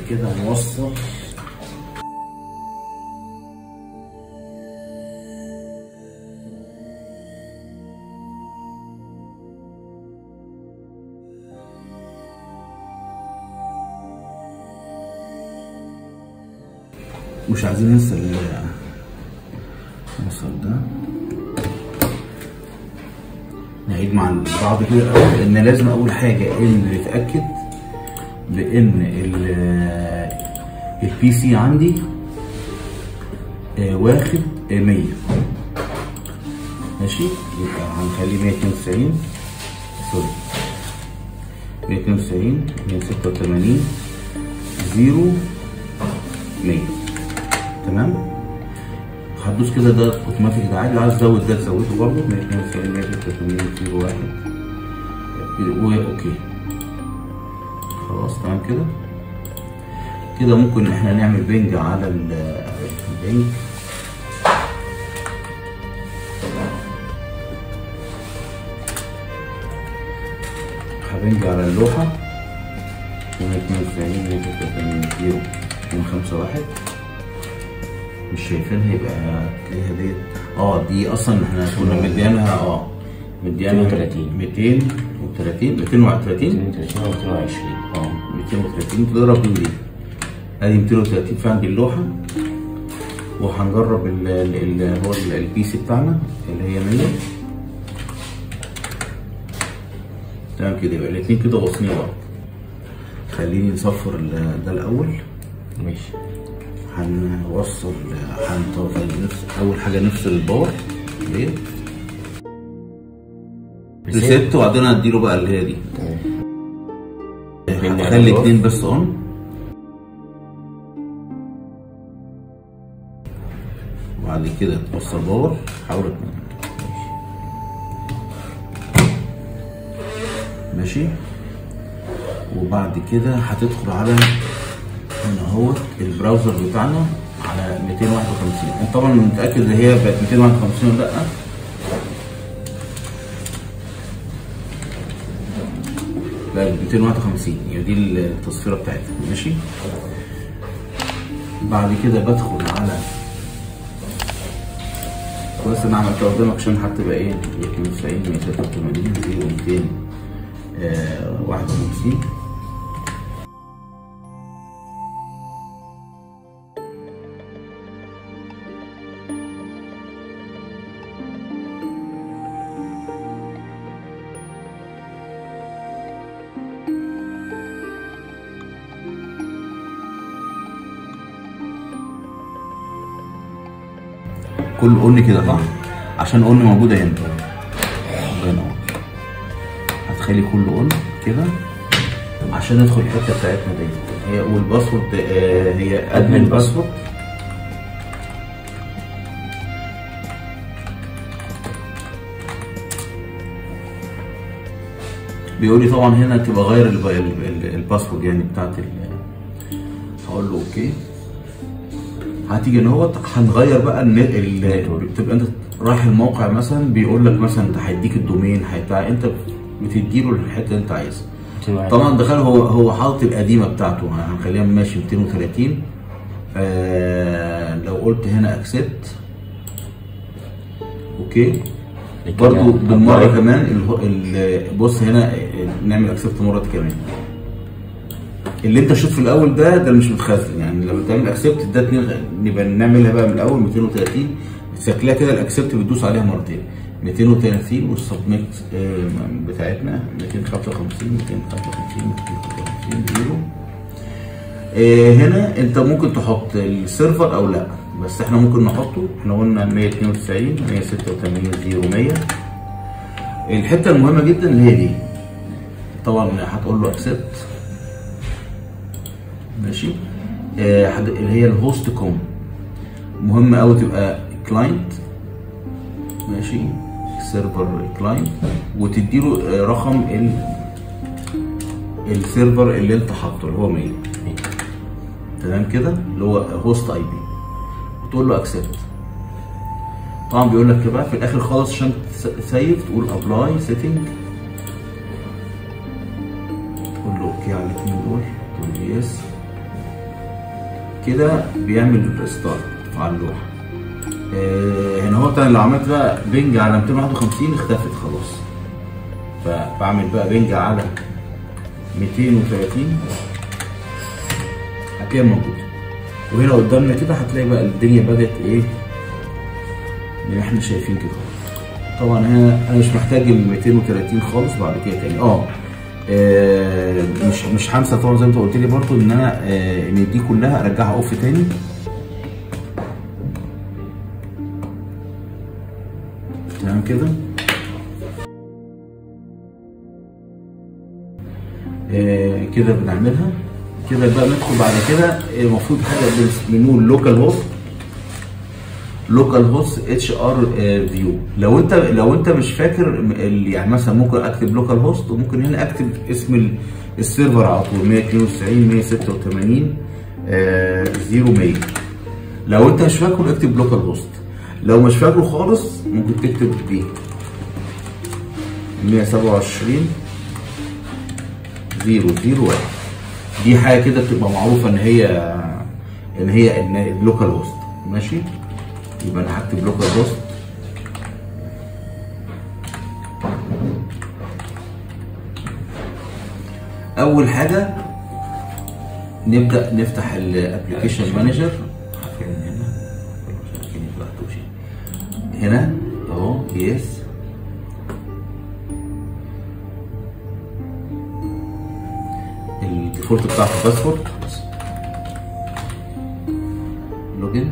كده نوصل مش عايزين ننسى ال- الوصل ده نعيد مع بعض كده الأول ان لازم اول حاجه ان نتاكد بان ال- البي سي عندي آه، واخد آه، 100 ماشي يبقى هنخليه 192 سوري 192 186 0 100 تمام هتدوس كده ده اوتوماتيك ده عادي لو عايز تزود ده تزوده برضه 192 186 01 واوكي خلاص تمام كده كده ممكن احنا نعمل بنج على ال- البنج هبنج على اللوحة 192 186 0 251 مش شايفينها يبقى تلاقيها ديت اه دي اصلا احنا كنا مديانها اه مديانها 230. 230 230 230 و 220 اه 230 تضرب دي ودي ادي 230 في عند اللوحه وهنجرب ال ال ال هو ال- البي سي بتاعنا اللي هي 100 تمام كده يبقى الاثنين كده واصلين بعض خليني نصفر ال- ده الاول ماشي هنوصل هنطفي نفس اول حاجه نفصل الباور ديت ريست وبعدين هديله بقى اللي هي دي تمام هخلي اتنين بس اون وبعد كده توصل باور حاول اتنين ماشي وبعد كده هتدخل على هنا هو البراوزر بتاعنا على 251 انت طبعا متاكد ان هي بقت 251 ولا لا بقت 251 يعني دي التصفيره بتاعتها ماشي بعد كده بدخل على كويس ان انا عملتها قدامك عشان حتى بقى ايه 92 183 200 آه 51 كل اون كده صح؟ عشان اون موجوده هنا الله ينور هتخلي كل اون كده عشان ندخل الحته بتاعتنا دي هي والباسورد آه، هي ادمن باسورد بيقول لي طبعا هنا تبقى غير الب- ال- ال- الباسورد يعني بتاعت ال هقول له اوكي هتيجي ان هو هنغير بقى ال ال- بتبقى انت رايح الموقع مثلا بيقول لك مثلا ده هيديك الدومين هيبقى انت بتديله الحته اللي انت عايزها طبعا دخل هو هو حاطط القديمه بتاعته هنخليها ماشي 230 آه لو قلت هنا اكسبت اوكي برضو بالمره كمان ال- ال- بص هنا نعمل اكسبت مره كمان اللي انت شفت في الاول ده ده اللي مش متخزن يعني لما تعمل اكسبت ده اتنين نبقى نعملها بقى من الاول 230 شكلها كده الاكسبت بتدوس عليها مرتين 230 والسبميت آه، بتاعتنا 255 255 255 زيرو آه، هنا انت ممكن تحط السيرفر او لا بس احنا ممكن نحطه احنا قلنا 192 186 زيرو 100 الحته المهمه جدا اللي هي دي طبعا هتقول له اكسبت ماشي آه، حد- اللي هي الهوست كوم مهم قوي تبقى كلاينت ماشي سيرفر كلاينت وتديله آه، رقم ال السيرفر اللي انت حاطه اللي هو 100 تمام كده اللي هو هوست اي بي وتقول له اكسبت طبعا بيقول لك بقى في الاخر خالص عشان تسيف تقول ابلاي سيتنج تقول له اوكي على الاثنين دول تقول له يس كده بيعمل ستارت على اللوحه آه، هنا هو انا لو عملت بقى بنج على 251 اختفت خلاص فبعمل بقى بنج على 230 هتلاقيها موجوده وهنا قدامنا كده هتلاقي بقى الدنيا بدات ايه اللي احنا شايفين كده طبعا هنا انا مش محتاج ال 230 خالص بعد كده تاني اه آه، مش مش هنسى طبعا زي ما انت قلت لي برضو ان انا آه، ان دي كلها ارجعها اوف تاني تمام كده آه، كده بنعملها كده بقى ندخل بعد كده آه، المفروض حاجه بنقول لوكال هوست لوكال هوست اتش ار فيو لو انت لو انت مش فاكر م- ال- يعني مثلا ممكن اكتب لوكال هوست وممكن هنا اكتب اسم ال- السيرفر على طول 192 186 آه، 0100 لو انت مش فاكره اكتب لوكال هوست لو مش فاكره خالص ممكن تكتب دي 127 001 دي حاجه كده بتبقى معروفه ان هي ان هي ان اللوكال هوست ماشي يبقى انا هكتب لوكال هوست اول حاجه نبدا نفتح الابلكيشن مانجر هنا اهو يس الديفولت بتاعته باسورد لوجن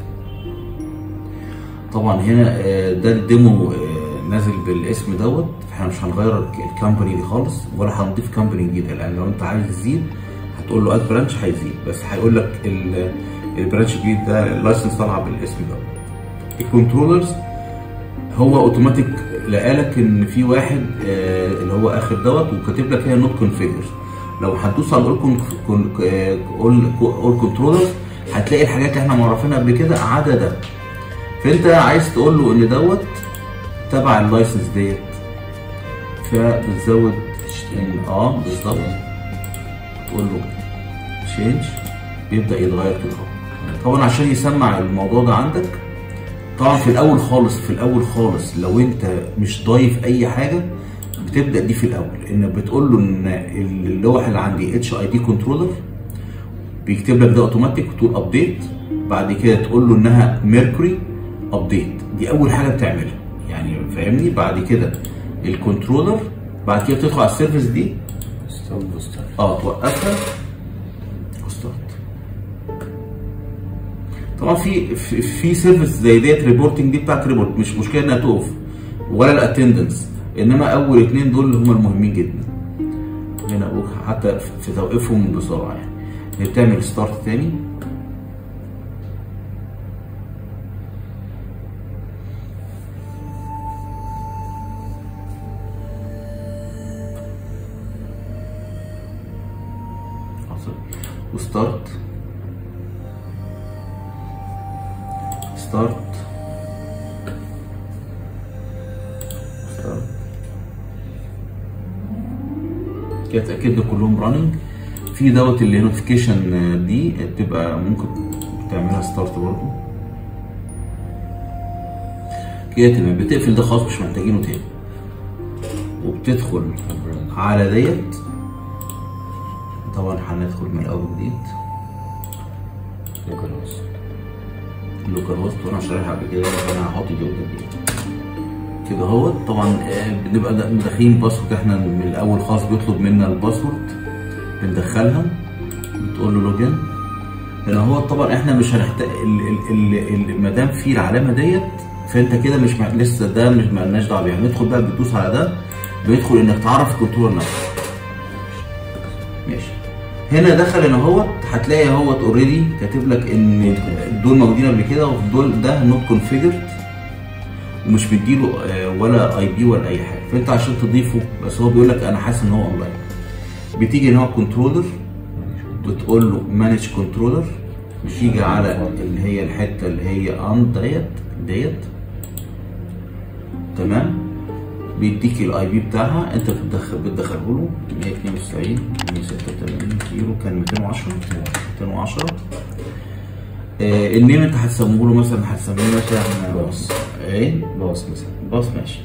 طبعا هنا آه، ده الديمو آه، نازل بالاسم دوت احنا مش هنغير الك- الكامباني دي خالص ولا هنضيف كامباني جديده لان لو انت عايز تزيد هتقول له اد برانش هيزيد بس هيقول لك ال- البرانش الجديد ده اللايسنس طالعه بالاسم ده الكنترولرز هو اوتوماتيك لقالك ان في واحد آه، اللي هو اخر دوت وكاتب لك هنا نوت كونفيجر لو هتدوس على اول اول كنترولرز هتلاقي الحاجات اللي احنا معرفينها قبل كده عدا ده فانت عايز تقول له ان دوت تبع اللايسنس ديت فبتزود ان اه بالظبط تقول له تشينج بيبدا يتغير كده اهو. طبعا عشان يسمع الموضوع ده عندك طبعا في الاول خالص في الاول خالص لو انت مش ضايف اي حاجه بتبدا دي في الاول انك بتقول له ان اللوحه اللي عندي اتش اي دي كنترولر بيكتب لك ده اوتوماتيك وتقول ابديت بعد كده تقول له انها ميركوري ابديت دي اول حاجه بتعملها يعني فاهمني بعد كده الكنترولر بعد كده تدخل على السيرفيس دي ستوب وستارت اه توقفها وستارت طبعا في في, في سيرفيس زي ديت ريبورتنج دي بتاعت ريبورت مش مشكله انها تقف ولا الاتندنس انما اول اتنين دول اللي هم المهمين جدا هنا أقول حتى في توقيفهم بسرعه يعني هي بتعمل ستارت تاني حصل وستارت ستارت ستارت كده اتاكد كلهم راننج في دوت اللي نوتيفيكيشن دي بتبقى ممكن تعملها ستارت برضو كده تمام بتقفل ده خلاص مش محتاجينه تاني وبتدخل على ديت طبعا هندخل من الاول جديد لوكال هوست اللوكال هوست وانا شارحها قبل كده فانا هحط دي قدام دي كده اهوت طبعا آه، بنبقى دا- مدخلين باسورد احنا من الاول خالص بيطلب منا الباسورد بندخلها بتقول له لوجن هنا هو طبعا احنا مش هنحتاج ما دام في العلامه ديت فانت كده مش مع... لسه ده مش مالناش دعوه بيه هندخل بقى بتدوس على ده بيدخل انك تعرف الكنترول نفسه ماشي هنا دخل هنا اهوت هتلاقي اهوت اوريدي كاتب لك ان دول موجودين قبل كده ودول ده نوت كونفيجرد ومش مديله آه، ولا اي بي ولا اي حاجه فانت عشان تضيفه بس هو بيقول لك انا حاسس ان هو اونلاين بتيجي هنا كنترولر بتقول له مانج كنترولر بتيجي على اللي هي الحته اللي هي ان ديت ديت تمام بيديك الاي بي بتاعها انت بتدخل بتدخله له 192 186 0 كان 210 210 آه النيم انت هتسموه له مثلا هتسميه مثلا باص. ايه باص مثلا باص ماشي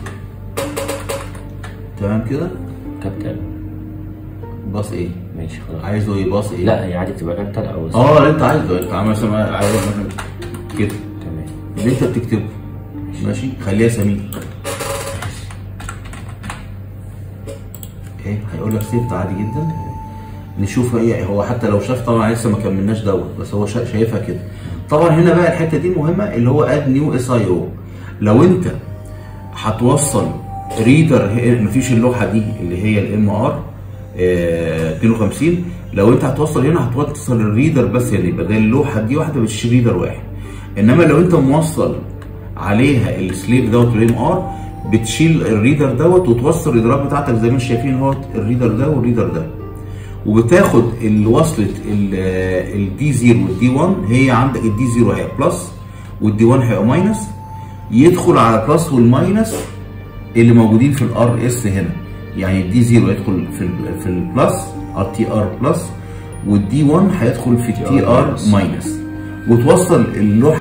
تمام كده كابتن باص ايه ماشي خلاص عايزه ايه باص ايه لا هي عادي تبقى كابتن او اه اللي انت عايزه انت عامل مثلا عايز مثلا كده تمام اللي انت بتكتبه ماشي خليها سميك ايه هيقول لك سيفت عادي جدا نشوف ايه هو حتى لو شاف طبعا لسه ما كملناش دوت بس هو شا- شايفها كده طبعا هنا بقى الحته دي مهمه اللي هو اد نيو اس اي او لو انت هتوصل ريدر مفيش اللوحه دي اللي هي الام ار 52 لو انت هتوصل هنا هتوصل الريدر بس يعني يبقى ده اللوحه دي واحده مش ريدر واحد انما لو انت موصل عليها السليب دوت الام ار بتشيل الريدر دوت وتوصل الريدرات بتاعتك زي ما انتم شايفين اهو الريدر ده والريدر ده وبتاخد الوصلة الدي 0 والدي 1 هي عندك الدي 0 هي بلس والدي 1 هيبقى ماينس يدخل على البلس والماينس اللي موجودين في الار اس هنا يعني الدي 0 يدخل في ال في البلس ار تي ار بلس والدي 1 هيدخل في التي ار ماينس وتوصل اللوحه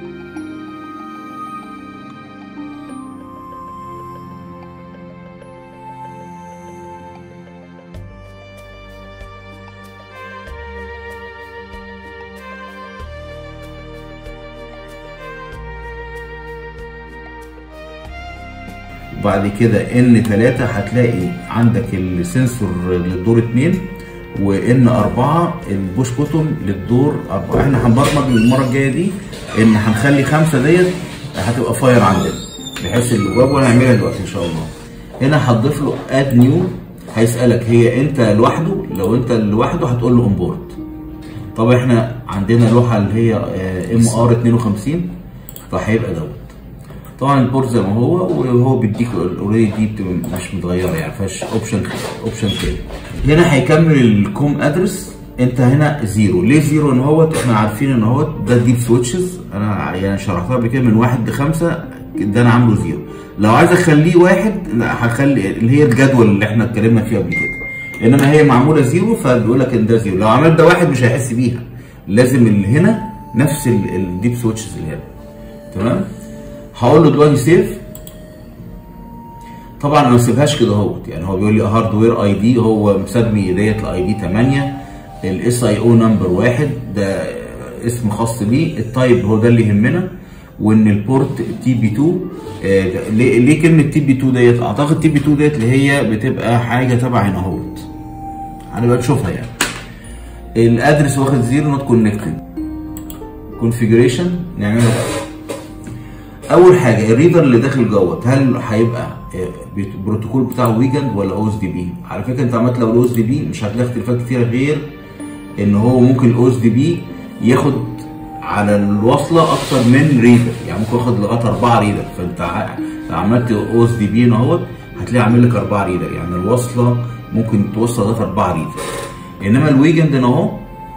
وبعد كده ان 3 هتلاقي عندك السنسور للدور 2 وان 4 البوش بوتون للدور 4 احنا هنبرمج المره الجايه دي ان هنخلي 5 ديت هتبقى فاير عندنا بحيث الويب وهنعملها دلوقتي ان شاء الله هنا هتضيف له اد نيو هيسالك هي انت لوحده لو انت لوحده هتقول له اونبورد طب احنا عندنا لوحه اللي هي ام ار 52 فهيبقى دوت طبعا البورت زي ما هو وهو بيديك الاوريدي دي بتبقى مش متغيره يعني فيهاش اوبشن اوبشن تاني هنا هيكمل الكوم ادرس انت هنا زيرو ليه زيرو ان هو احنا عارفين ان هو ده ديب سويتشز انا يعني شرحتها قبل كده من واحد لخمسه ده انا عامله زيرو لو عايز اخليه واحد لا هخلي اللي هي الجدول اللي احنا اتكلمنا فيها قبل كده انما هي معموله زيرو فبيقول لك ان ده زيرو لو عملت ده واحد مش هيحس بيها لازم اللي هنا نفس الديب سويتشز اللي هنا تمام هقول له دلوقتي سيف طبعا انا ما سيبهاش كده اهوت يعني هو بيقول لي هاردوير اي دي هو مسمي ديت الاي دي 8 الاس اي او نمبر واحد ده اسم خاص بيه التايب هو ده اللي يهمنا وان البورت تي بي 2 آه ليه, ليه كلمه تي بي 2 ديت اعتقد تي بي 2 ديت اللي هي بتبقى حاجه تبع هنا اهوت هنبقى نشوفها يعني الادرس واخد زيرو نوت كونكتد كونفيجريشن نعمله بقى اول حاجه الريدر اللي داخل جوه هل هيبقى البروتوكول بتاعه ويجند ولا او اس دي بي على فكره انت عملت لو الاو اس دي بي مش هتلاقي اختلافات كتيره غير ان هو ممكن الاو اس دي بي ياخد على الوصله اكتر من ريدر يعني ممكن ياخد لغايه اربعه ريدر فانت عملت او اس دي بي اهوت هتلاقي عامل لك اربعه ريدر يعني الوصله ممكن توصل لغايه اربعه ريدر انما الويجند اهو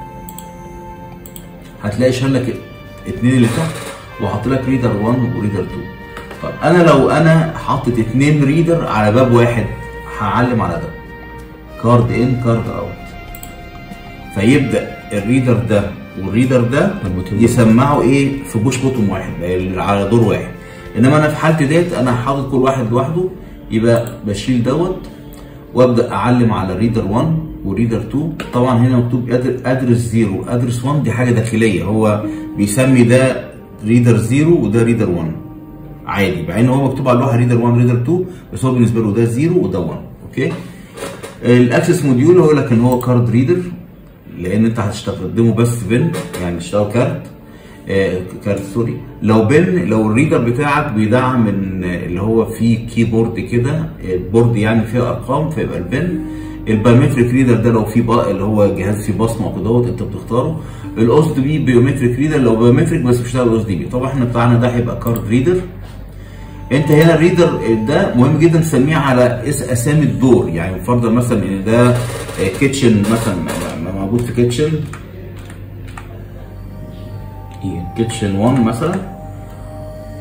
هتلاقي شال لك اتنين اللي تحت وحاطط لك ريدر 1 وريدر 2 طب انا لو انا حاطط اتنين ريدر على باب واحد هعلم على ده كارد ان كارد اوت فيبدا الريدر ده والريدر ده يسمعوا ايه في بوش بوتوم واحد على دور واحد انما انا في حالتي ديت انا حاطط كل واحد لوحده يبقى بشيل دوت وابدا اعلم على ريدر 1 وريدر 2 طبعا هنا مكتوب ادرس 0 ادرس 1 دي حاجه داخليه هو بيسمي ده ريدر 0 وده ريدر 1 عادي مع ان هو مكتوب على اللوحه ريدر 1 ريدر 2 بس هو بالنسبه له ده 0 وده 1 اوكي الاكسس موديول هو لك ان هو كارد ريدر لان انت هتستخدمه بس بن يعني تشتغل كارت آه كارت سوري لو بن لو الريدر بتاعك بيدعم من اللي هو فيه كيبورد كده بورد يعني فيه ارقام فيبقى البن البايومتريك ريدر ده لو في بقى اللي هو جهاز فيه بصمه وكده انت بتختاره الاوس دي بي بيومتريك ريدر لو بيومتريك بس بيشتغل اوس دي بي طبعا احنا بتاعنا ده هيبقى كارد ريدر انت هنا الريدر ده مهم جدا تسميه على اس اسامي الدور يعني فرضا مثلا ان ده كيتشن مثلا موجود في كيتشن كيتشن 1 مثلا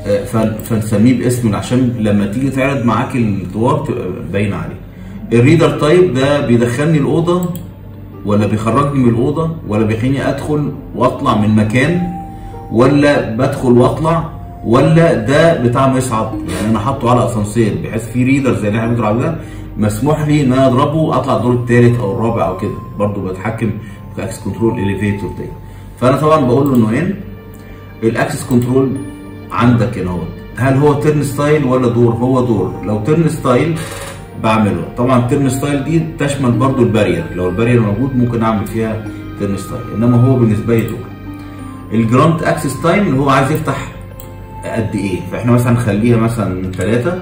آه، فن- فنسميه باسم عشان لما تيجي تعرض معاك الدوار تبقى باينه عليه الريدر تايب ده بيدخلني الاوضه ولا بيخرجني من الاوضه ولا بيخليني ادخل واطلع من مكان ولا بدخل واطلع ولا ده بتاع مصعد يعني انا حاطه على اسانسير بحيث في ريدر زي اللي احنا بنضرب ده مسموح لي ان انا اضربه اطلع الدور الثالث او الرابع او كده برضه بتحكم في اكس كنترول اليفيتور ده فانا طبعا بقول له انه ان الاكسس كنترول عندك هنا اهو هل هو تيرن ستايل ولا دور هو دور لو تيرن ستايل بعمله طبعا تيرن ستايل دي تشمل برضو البارير لو البارير موجود ممكن اعمل فيها تيرن ستايل انما هو بالنسبه لي دور الجراند اكسس تايم اللي هو عايز يفتح قد ايه فاحنا مثلا نخليها مثلا 3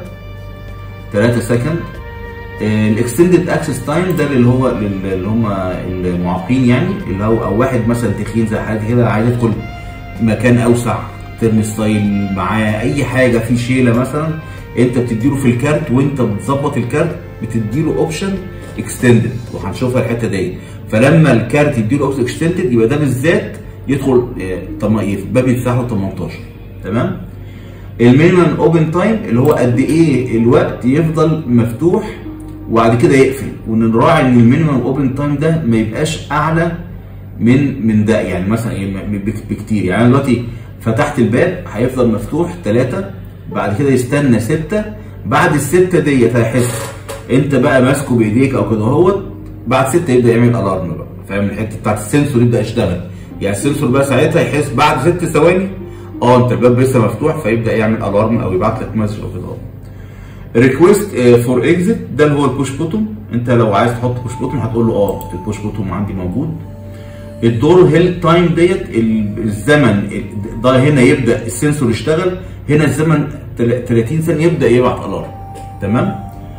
3 سكند الاكستندد اكسس تايم ده اللي هو لل- اللي هم المعاقين يعني اللي هو او واحد مثلا تخين زي حالتي كده عايز يدخل مكان اوسع ترم ستايل معاه اي حاجه في شيله مثلا انت بتديله في الكارت وانت بتظبط الكارت بتديله اوبشن اكستندد وهنشوفها الحته دي فلما الكارت يديله اوبشن اكستندد يبقى ده بالذات يدخل آه، طم- الباب يفتح له 18 تمام المينيمم اوبن تايم اللي هو قد ايه الوقت يفضل مفتوح وبعد كده يقفل ونراعي ان المينيمم اوبن تايم ده ما يبقاش اعلى من من ده يعني مثلا ايه م- بك- بكتير يعني انا دلوقتي فتحت الباب هيفضل مفتوح ثلاثة بعد كده يستنى ستة بعد الستة ديت هيحس انت بقى ماسكه بايديك او كده اهوت بعد ستة يبدا يعمل الارم بقى فاهم الحته بتاعت السنسور يبدا يشتغل يعني السنسور بقى ساعتها يحس بعد ست ثواني اه انت الباب لسه مفتوح فيبدا يعمل الارم او يبعت لك مسج او كده اهو ريكويست فور اكزيت ده اللي هو البوش بوتوم انت لو عايز تحط بوش بوتوم هتقول له اه البوش بوتوم عندي موجود الدور هيل تايم ديت ال- الزمن ال- ده هنا يبدا السنسور يشتغل هنا الزمن تل- 30 ثانيه يبدا يبعت الارم تمام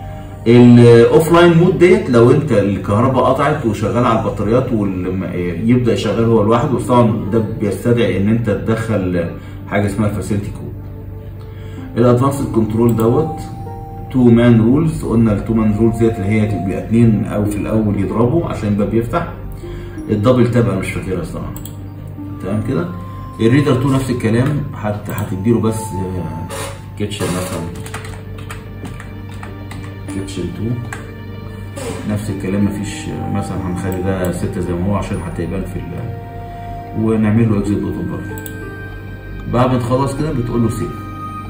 الاوف لاين مود ديت لو انت الكهرباء قطعت وشغال على البطاريات ويبدا يشغل هو لوحده بس طبعا ده بيستدعي ان انت تدخل حاجه اسمها فاسيلتي كود الادفانسد كنترول دوت تو مان رولز قلنا التو مان رولز ديت اللي هي تبقى اتنين او في الاول يضربوا عشان الباب يفتح الدبل تاب انا مش فاكرها الصراحه تمام كده الريدر 2 نفس الكلام هت هتديله بس كيتشن مثلا كيتشن 2 نفس الكلام مفيش مثلا هنخلي ده 6 زي ما هو عشان حتى يبان في ال ونعمل له اكزيت بوتون برضه بعد ما تخلص كده بتقول له سيف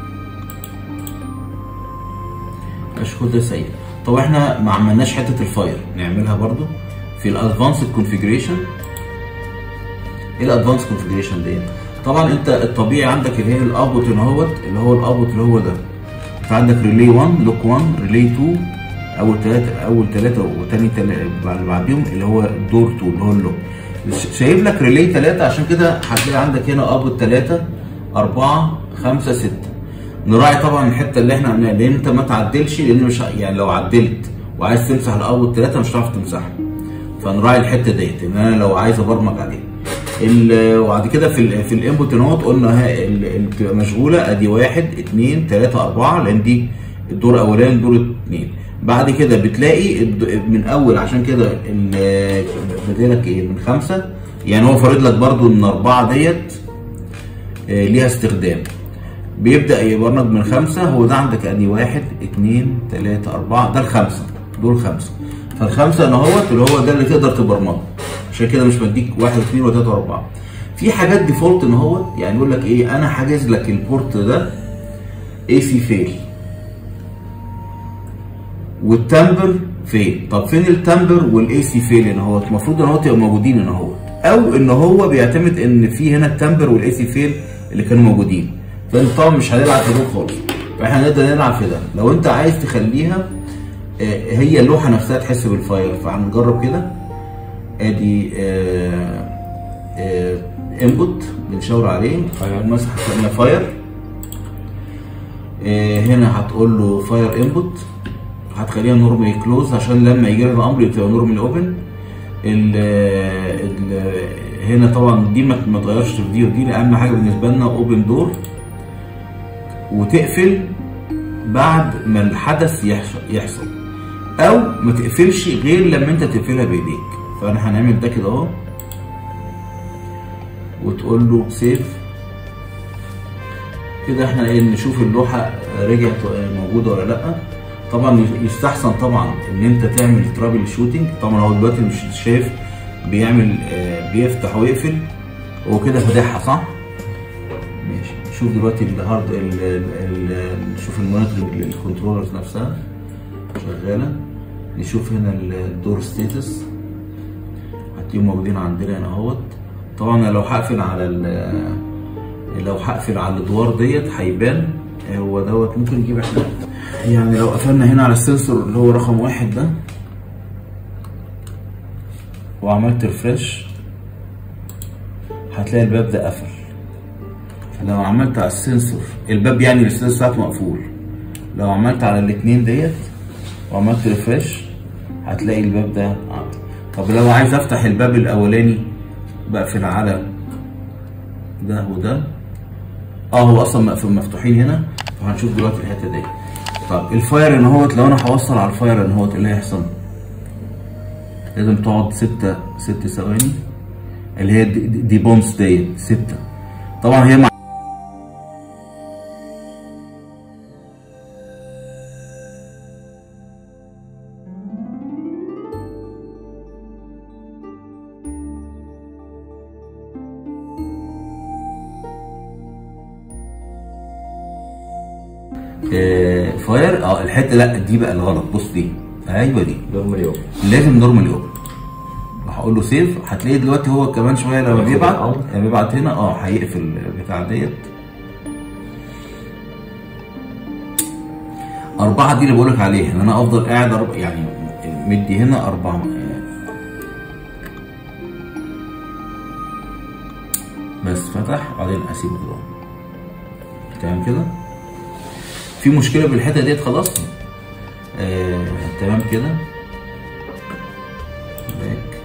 اشهر ده سيء طب احنا ما عملناش حته الفاير نعملها برضو في الادفانسد كونفيجريشن ايه الادفانس كونفيجريشن ديت طبعا انت الطبيعي عندك اللي هي الابوت اللي هو اللي هو الابوت اللي هو ده انت عندك ريلي 1 لوك 1 ريلي 2 اول ثلاثه اول ثلاثه وثاني ثلاثه اللي بعديهم اللي هو دور 2 اللي هو اللوك شايب لك ريلي 3 عشان كده هتلاقي عندك هنا ابوت 3 4 5 6 نراعي طبعا الحته اللي احنا عملناها لان انت ما تعدلش لان مش ه- يعني لو عدلت وعايز تمسح الاول ثلاثه مش هتعرف تمسحها فنراعي الحته ديت ان انا لو عايز ابرمج عليها ال- وبعد كده في ال في الانبوت نوت قلنا ها ال- ال- بتبقى مشغوله ادي واحد اثنين ثلاثه اربعه لان دي الدور الاولاني الدور اثنين بعد كده بتلاقي الد- من اول عشان كده ال- بديلك ايه من خمسه يعني هو فارض لك برضو ان اربعه ديت آه، ليها استخدام بيبدا يبرمج من خمسه هو ده عندك ادي واحد اثنين ثلاثه اربعه ده الخمسه دول خمسه فالخمسه انا اهوت اللي هو ده اللي تقدر تبرمجه عشان كده مش بديك واحد اثنين وثلاثه واربعه في حاجات ديفولت ان هو يعني يقول لك ايه انا حاجز لك البورت ده اي سي فيل والتمبر فين طب فين التمبر والاي سي فيل ان هو المفروض ان هو تبقى موجودين ان هو او ان هو بيعتمد ان في هنا التمبر والاي سي فيل اللي كانوا موجودين فانت طبعا مش هنلعب في دول خالص فاحنا نقدر نلعب في ده لو انت عايز تخليها آه، هي اللوحه نفسها تحس بالفاير فهنجرب كده ادي انبوت بنشاور عليه Fire. مسح هتلاقينا فاير هنا هتقول له فاير انبوت هتخليها نورمالي كلوز عشان لما يجي لك الامر تبقى نورمالي اوبن ال ال هنا طبعا دي ما ما تغيرش في دي ودي اهم حاجه بالنسبه لنا اوبن دور وتقفل بعد ما الحدث يحصل يحصل او ما تقفلش غير لما انت تقفلها بايديك فانا هنعمل ده كده اهو وتقول له سيف كده احنا ايه نشوف اللوحه رجعت موجوده ولا لا طبعا يستحسن طبعا ان انت تعمل ترابل شوتنج طبعا هو دلوقتي مش شايف بيعمل آه، بيفتح ويقفل هو كده فاتحها صح؟ ماشي نشوف دلوقتي الهارد ال- ال- ال- نشوف المونيتور الكنترولرز نفسها شغاله نشوف هنا الدور ستيتس هتلاقيهم موجودين عندنا هنا اهوت طبعا لو هقفل على ال- لو هقفل على الادوار ديت هيبان هو دوت ممكن نجيب احنا يعني لو قفلنا هنا على السنسور اللي هو رقم واحد ده وعملت ريفرش هتلاقي الباب ده قفل لو عملت على السنسور الباب يعني السنسور بتاعته مقفول لو عملت على الاتنين ديت وعملت ريفرش هتلاقي الباب ده عمل طب لو عايز افتح الباب الاولاني بقفل على ده وده اه هو اصلا مقفول مفتوحين هنا فهنشوف دلوقتي الحته دي طب الفاير ان هوت لو انا هوصل على الفاير ان هوت إيه اللي هيحصل لازم تقعد ستة ست ثواني اللي هي دي, دي- دي بونس ديت ستة طبعا هي مع آه، فاير اه الحته لا دي بقى الغلط بص دي ايوه دي نورمال يوم لازم نورمال يوم هقول له سيف هتلاقيه دلوقتي هو كمان شويه لما ياخد بيبعت الأمر. لما بيبعت هنا اه هيقفل البتاع ديت أربعة دي اللي بقولك عليها إن أنا أفضل قاعد أربع يعني مدي هنا أربعة بس فتح بعدين أسيبه كده تمام كده في مشكلة بالحتة ديت خلاص آه تمام كده باك.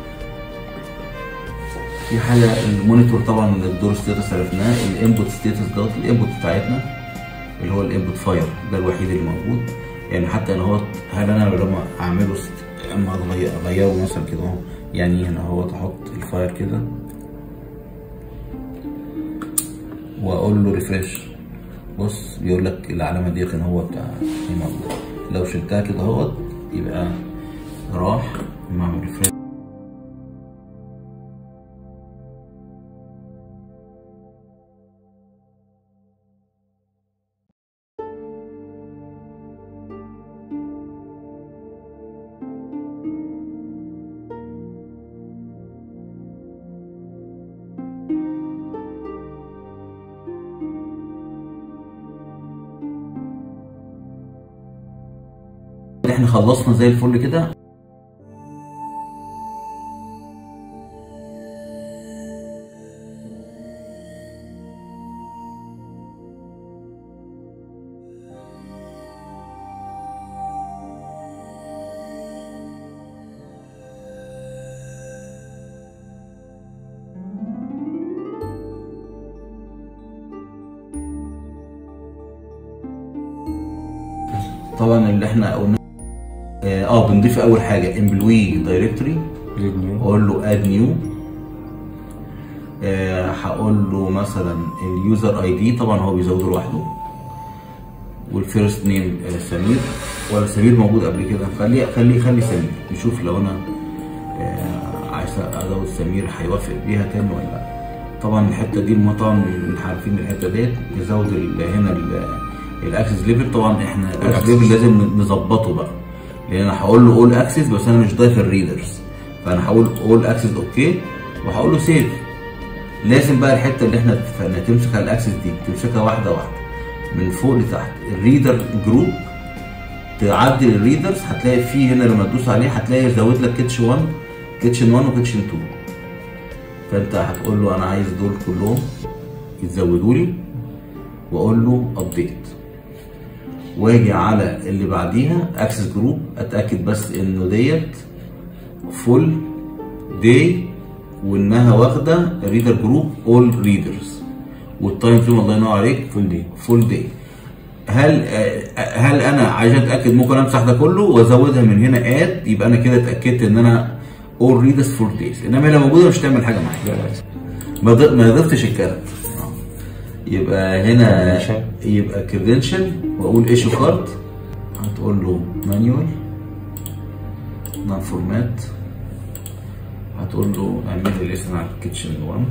في حاجه المونيتور طبعا الدور ستاتس عرفناه الانبوت ستاتس دوت الانبوت بتاعتنا اللي هو الانبوت فاير ده الوحيد اللي موجود يعني حتى انا هو هل انا لما اعمله ست- اما أغير- اغيره مثلا كده اهو يعني هنا هو احط الفاير كده واقول له ريفرش بص بيقول لك العلامه دي كان هو بتاع دي موجود لو شلتها كده اهوت يبقى راح مع ريفرش احنا خلصنا زي الفل كده طبعا اللي احنا قلنا اه آه، بنضيف اول حاجه امبلوي دايركتوري ليد نيو اقول له اد نيو هقول له مثلا اليوزر اي دي طبعا هو بيزوده لوحده والفيرست نيم سمير ولا سمير موجود قبل كده خليه خليه خلي سمير نشوف لو انا آه، عايز ازود سمير هيوافق بيها تاني ولا لا طبعا الحته دي ما طبعا انت عارفين الحته ديت نزود ال- هنا الاكسس ليفل طبعا احنا الاكسس ليفل لازم نظبطه بقى لان انا هقول له اول اكسس بس انا مش ضايف الريدرز فانا هقول اول اكسس اوكي وهقول له سيف لازم بقى الحته اللي احنا اتفقنا تمسك على الاكسس دي تمسكها واحده واحده من فوق لتحت الريدر جروب تعدل الريدرز هتلاقي فيه هنا لما تدوس عليه هتلاقي يزود لك كيتش 1 كيتشن 1 وكيتشن 2 فانت هتقول له انا عايز دول كلهم يتزودوا لي واقول له ابديت واجي على اللي بعديها اكسس جروب اتاكد بس انه ديت فول داي وانها واخده ريدر جروب اول ريدرز والتايم فريم الله ينور عليك فول دي فول داي هل آه، هل انا عشان اتاكد ممكن امسح ده كله وازودها من هنا اد يبقى انا كده اتاكدت ان انا اول ريدرز فور دايز انما لو موجوده مش هتعمل حاجه معايا لا لا ما ض- ما ضفتش الكلام يبقى هنا Credential. يبقى كريدنشال واقول ايشو كارد هتقول له مانيوال نون فورمات هتقول له اعمل لي الاسم على الكيتشن 1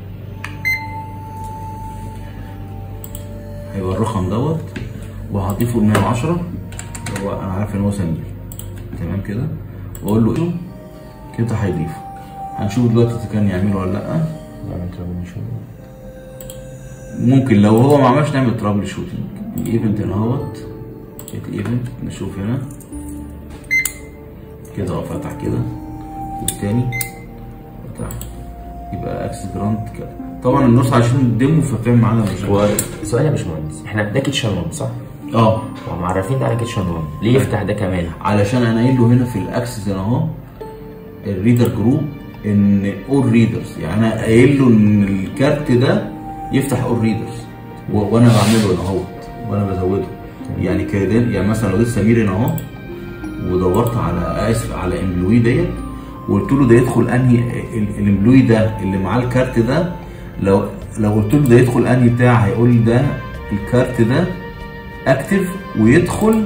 هيبقى الرقم دوت وهضيفه ل 110 هو انا عارف ان هو سمير تمام كده واقول له ايه كده هيضيفه هنشوف دلوقتي اذا كان يعمله ولا لا نعمل ترابل شوت ممكن لو هو ما عملش نعمل ترابل شوتنج الايفنت هنا اهوت الايفنت نشوف هنا كده اه فتح كده والتاني فتح يبقى اكس جراند كده طبعا النص عشان الديمو فبتعمل معانا مشاكل هو سؤال يا باشمهندس احنا ده كيتشن 1 صح؟ اه ومعرفين ده على كيتشن 1 ليه يفتح ده كمان؟ علشان انا قايل له هنا في الاكسس هنا اهو الريدر جروب ان اول ريدرز يعني انا قايل له ان الكارت ده يفتح اول ريدرز وانا بعمله هنا اهوت وانا بزوده يعني كريدين يعني مثلا لو جيت سمير هنا اهو ودورت على اسف على امبلوي ديت وقلت له ده يدخل انهي ال- الامبلوي ده اللي معاه الكارت ده لو لو قلت له ده يدخل انهي بتاع هيقول لي ده الكارت ده اكتف ويدخل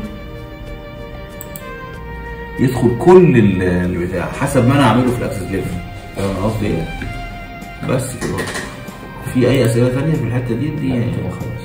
يدخل كل ال- البتاع حسب ما انا اعمله في الاكسس ليفل فاهم انا قصدي ايه؟ بس كده في اي اسئله ثانيه في الحته دي دي كده خلاص